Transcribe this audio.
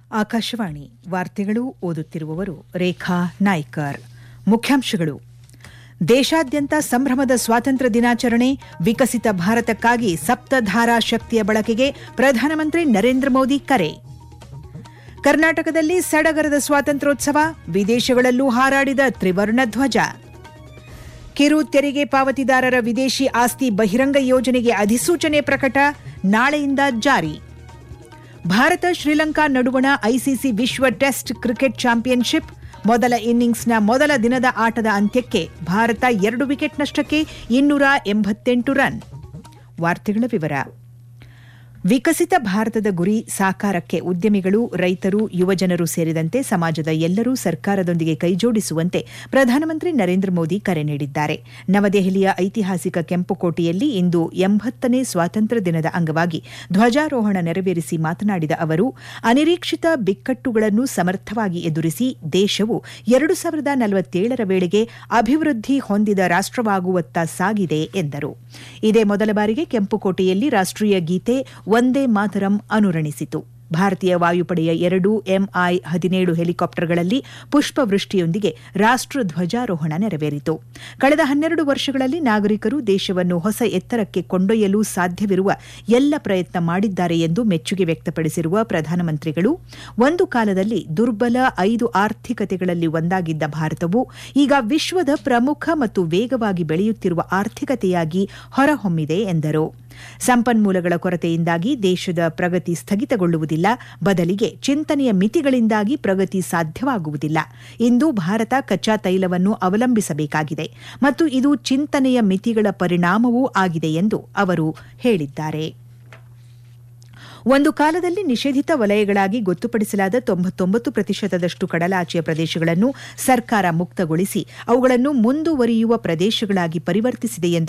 ಆಕಾಶವಾಣಿ ವಾರ್ತೆಗಳು ಓದುತ್ತಿರುವವರು ರೇಖಾ ನಾಯ್ಕರ್ ಮುಖ್ಯಾಂಶಗಳು ದೇಶಾದ್ಯಂತ ಸಂಭ್ರಮದ ಸ್ವಾತಂತ್ರ್ಯ ದಿನಾಚರಣೆ ವಿಕಸಿತ ಭಾರತಕ್ಕಾಗಿ ಸಪ್ತಧಾರಾ ಶಕ್ತಿಯ ಬಳಕೆಗೆ ಪ್ರಧಾನಮಂತ್ರಿ ನರೇಂದ್ರ ಮೋದಿ ಕರೆ ಕರ್ನಾಟಕದಲ್ಲಿ ಸಡಗರದ ಸ್ವಾತಂತ್ರ್ಯೋತ್ಸವ ವಿದೇಶಗಳಲ್ಲೂ ಹಾರಾಡಿದ ತ್ರಿವರ್ಣ ಧ್ವಜ ಕಿರು ತೆರಿಗೆ ಪಾವತಿದಾರರ ವಿದೇಶಿ ಆಸ್ತಿ ಬಹಿರಂಗ ಯೋಜನೆಗೆ ಅಧಿಸೂಚನೆ ಪ್ರಕಟ ನಾಳೆಯಿಂದ ಜಾರಿ ಭಾರತ ಶ್ರೀಲಂಕಾ ನಡುವಣ ಐಸಿಸಿ ವಿಶ್ವ ಟೆಸ್ಟ್ ಕ್ರಿಕೆಟ್ ಚಾಂಪಿಯನ್ಶಿಪ್ ಮೊದಲ ಇನ್ನಿಂಗ್ಸ್ನ ಮೊದಲ ದಿನದ ಆಟದ ಅಂತ್ಯಕ್ಕೆ ಭಾರತ ಎರಡು ವಿಕೆಟ್ ನಷ್ಟಕ್ಕೆ ಇನ್ನೂರ ಎಂಬತ್ತೆಂಟು ರನ್ ವಾರ್ತೆಗಳ ವಿವರ ವಿಕಸಿತ ಭಾರತದ ಗುರಿ ಸಾಕಾರಕ್ಕೆ ಉದ್ಯಮಿಗಳು ರೈತರು ಯುವಜನರು ಸೇರಿದಂತೆ ಸಮಾಜದ ಎಲ್ಲರೂ ಸರ್ಕಾರದೊಂದಿಗೆ ಕೈಜೋಡಿಸುವಂತೆ ಪ್ರಧಾನಮಂತ್ರಿ ನರೇಂದ್ರ ಮೋದಿ ಕರೆ ನೀಡಿದ್ದಾರೆ ನವದೆಹಲಿಯ ಐತಿಹಾಸಿಕ ಕೆಂಪುಕೋಟೆಯಲ್ಲಿ ಇಂದು ಎಂಬತ್ತನೇ ಸ್ವಾತಂತ್ರ್ಯ ದಿನದ ಅಂಗವಾಗಿ ಧ್ವಜಾರೋಹಣ ನೆರವೇರಿಸಿ ಮಾತನಾಡಿದ ಅವರು ಅನಿರೀಕ್ಷಿತ ಬಿಕ್ಕಟ್ಟುಗಳನ್ನು ಸಮರ್ಥವಾಗಿ ಎದುರಿಸಿ ದೇಶವು ಎರಡು ಸಾವಿರದ ನಲವತ್ತೇಳರ ವೇಳೆಗೆ ಅಭಿವೃದ್ಧಿ ಹೊಂದಿದ ರಾಷ್ಟವಾಗುವತ್ತ ಸಾಗಿದೆ ಎಂದರು ಇದೇ ಮೊದಲ ಬಾರಿಗೆ ಕೆಂಪುಕೋಟೆಯಲ್ಲಿ ರಾಷ್ಟೀಯ ಗೀತೆ ಒಂದೇ ಮಾತರಂ ಅನುರಣಿಸಿತು ಭಾರತೀಯ ವಾಯುಪಡೆಯ ಎರಡು ಎಂಐ ಹದಿನೇಳು ಹೆಲಿಕಾಪ್ಟರ್ಗಳಲ್ಲಿ ಪುಷ್ಪವೃಷ್ಟಿಯೊಂದಿಗೆ ರಾಷ್ಟ ಧ್ವಜಾರೋಹಣ ನೆರವೇರಿತು ಕಳೆದ ಹನ್ನೆರಡು ವರ್ಷಗಳಲ್ಲಿ ನಾಗರಿಕರು ದೇಶವನ್ನು ಹೊಸ ಎತ್ತರಕ್ಕೆ ಕೊಂಡೊಯ್ಯಲು ಸಾಧ್ಯವಿರುವ ಎಲ್ಲ ಪ್ರಯತ್ನ ಮಾಡಿದ್ದಾರೆ ಎಂದು ಮೆಚ್ಚುಗೆ ವ್ಯಕ್ತಪಡಿಸಿರುವ ಪ್ರಧಾನಮಂತ್ರಿಗಳು ಒಂದು ಕಾಲದಲ್ಲಿ ದುರ್ಬಲ ಐದು ಆರ್ಥಿಕತೆಗಳಲ್ಲಿ ಒಂದಾಗಿದ್ದ ಭಾರತವು ಈಗ ವಿಶ್ವದ ಪ್ರಮುಖ ಮತ್ತು ವೇಗವಾಗಿ ಬೆಳೆಯುತ್ತಿರುವ ಆರ್ಥಿಕತೆಯಾಗಿ ಹೊರಹೊಮ್ಮಿದೆ ಎಂದರು ಸಂಪನ್ಮೂಲಗಳ ಕೊರತೆಯಿಂದಾಗಿ ದೇಶದ ಪ್ರಗತಿ ಸ್ಥಗಿತಗೊಳ್ಳುವುದಿಲ್ಲ ಬದಲಿಗೆ ಚಿಂತನೆಯ ಮಿತಿಗಳಿಂದಾಗಿ ಪ್ರಗತಿ ಸಾಧ್ಯವಾಗುವುದಿಲ್ಲ ಇಂದು ಭಾರತ ಕಚ್ಚಾ ತೈಲವನ್ನು ಅವಲಂಬಿಸಬೇಕಾಗಿದೆ ಮತ್ತು ಇದು ಚಿಂತನೆಯ ಮಿತಿಗಳ ಪರಿಣಾಮವೂ ಆಗಿದೆ ಎಂದು ಅವರು ಹೇಳಿದ್ದಾರೆ ಒಂದು ಕಾಲದಲ್ಲಿ ನಿಷೇಧಿತ ವಲಯಗಳಾಗಿ ಗೊತ್ತುಪಡಿಸಲಾದ ತೊಂಬತ್ತೊಂಬತ್ತು ಪ್ರತಿಶತದಷ್ಟು ಕಡಲಾಚೆಯ ಪ್ರದೇಶಗಳನ್ನು ಸರ್ಕಾರ ಮುಕ್ತಗೊಳಿಸಿ ಅವುಗಳನ್ನು ಮುಂದುವರಿಯುವ ಪ್ರದೇಶಗಳಾಗಿ ಪರಿವರ್ತಿಸಿದೆ ಎಂದು